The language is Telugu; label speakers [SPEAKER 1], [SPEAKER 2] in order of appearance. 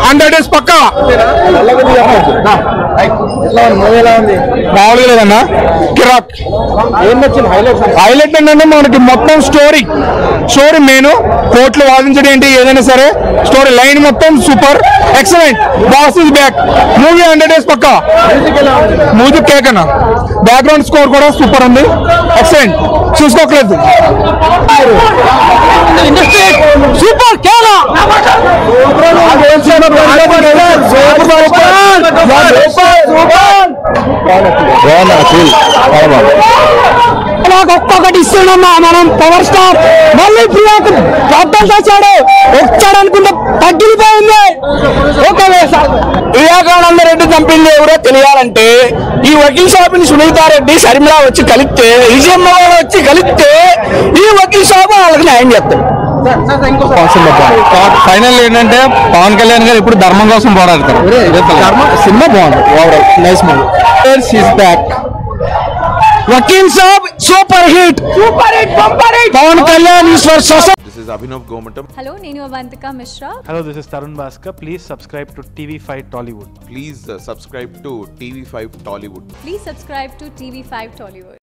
[SPEAKER 1] హండ్రెడ్ డేస్ పక్కా
[SPEAKER 2] మూవీ ఎలా ఉంది
[SPEAKER 1] మామూలుగా లేదన్నా కిరాక్
[SPEAKER 2] ఏం నచ్చింది హైలైట్స్
[SPEAKER 1] హైలైట్ ఏంటంటే మనకి మొత్తం స్టోరీ స్టోరీ మెయిన్ కోర్టులో వాదించడం ఏంటి ఏదైనా సరే స్టోరీ లైన్ మొత్తం super excellent boss is back movie hundred days పక్కా మ్యూజిక్ కేక్ అన్న బ్యాక్గ్రౌండ్ స్కోర్ కూడా సూపర్ ఉంది ఎక్సలెంట్ చూసుకోకలేదు సూపర్ కేలా నాకు ఒక్కొక్కటి ఇస్తున్నామా మనం పవర్ స్టార్ మళ్ళీ ప్రియాకు అర్థం చేశాడు వచ్చాడు అనుకుంటే తగ్గిపోయింది ఓకే ప్రియాకానంద రెడ్డి చంపింది ఎవరో తెలియాలంటే ఈ వకీల్ షాప్ ని సునీతారెడ్డి శర్మిల వచ్చి కలిస్తే విజయమ్మ వచ్చి కలిస్తే ఈ వకీల్ షాప్ వాళ్ళకి న్యాయం చేస్తాడు
[SPEAKER 2] ఫైనల్ ఏంటంటే పవన్ కళ్యాణ్ గారు ఇప్పుడు ధర్మం కోసం పోరాడతారు సినిమా బాగుంది overall nice movie back
[SPEAKER 1] Vakeel Saab super hit super hit bumper hit Pawan Kalyan Eshwar society
[SPEAKER 3] This is Abhinav Gomatam.
[SPEAKER 4] Hello, నేను Avantika Mishra
[SPEAKER 5] Hello, this is Tarun Bhaskar. Please subscribe to TV5 Tollywood.
[SPEAKER 3] Please uh, subscribe to TV5 Tollywood.
[SPEAKER 4] Please subscribe to TV five Tollywood